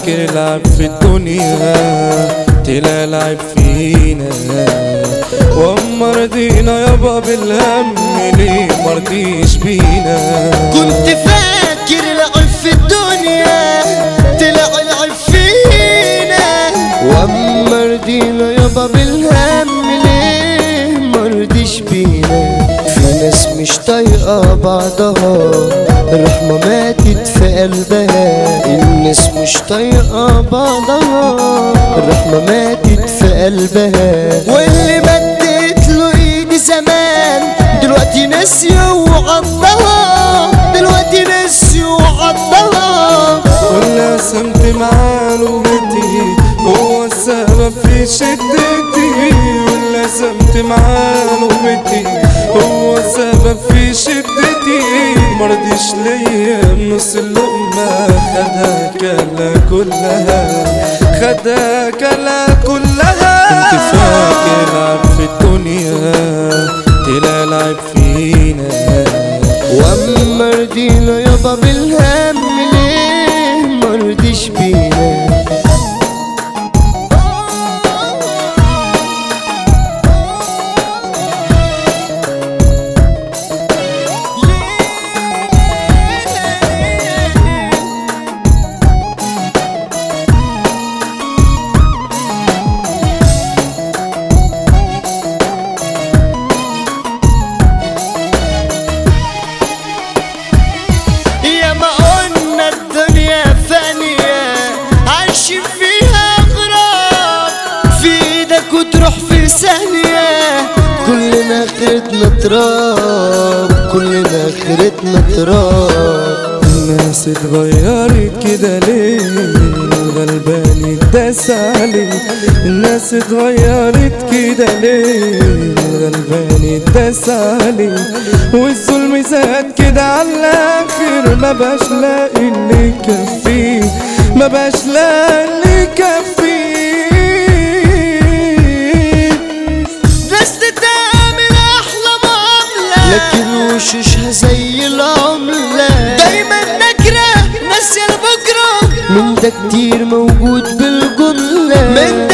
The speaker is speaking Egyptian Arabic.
فاكر لعب في الدنيا طلع لعب فينا واما رضينا يابا بالهم ليه مرضيش بينا كنت فاكر لعب في الدنيا طلع العب فينا واما رضينا يابا بالهم ليه مرضيش بينا في ناس مش طايقة بعضها الرحمة ماتت في قلبها الناس مش طايقة بعضها الرحمة ماتت في قلبها واللي مدت له ايدي زمان دلوقتي ناسية وعضها دلوقتي ناسية وعضها ولا سمت معاه لغتي هو السبب في شدتي ولا سمت معاه لغتي هو السبب في شدتي مرضيش ليا نص اللقمة خدها كلا كلها خدها كلا كلها كنت فاكر لعب في الدنيا طلع لعب فينا واما رضينا يابا بالهم ليه مرضيش بينا يا ما قلنا الدنيا فانية عايشين فيها غراب في ايدك وتروح في ثانية كلنا اخرتنا تراب كلنا اخرتنا تراب الناس اتغيرت كده ليه غلبان اتداس عليه الناس اتغيرت كده ليه غلبان اتداس عليه والظلم زاد كده على الاخر ما بقاش لاقي اللي يكفيه ما بقاش لاقي اللي يكفيه ناس تتعمل احلى معاملة لكن وشوشها زي العملة دايما نكرة ناس بكرة من ده كتير موجود بالجملة من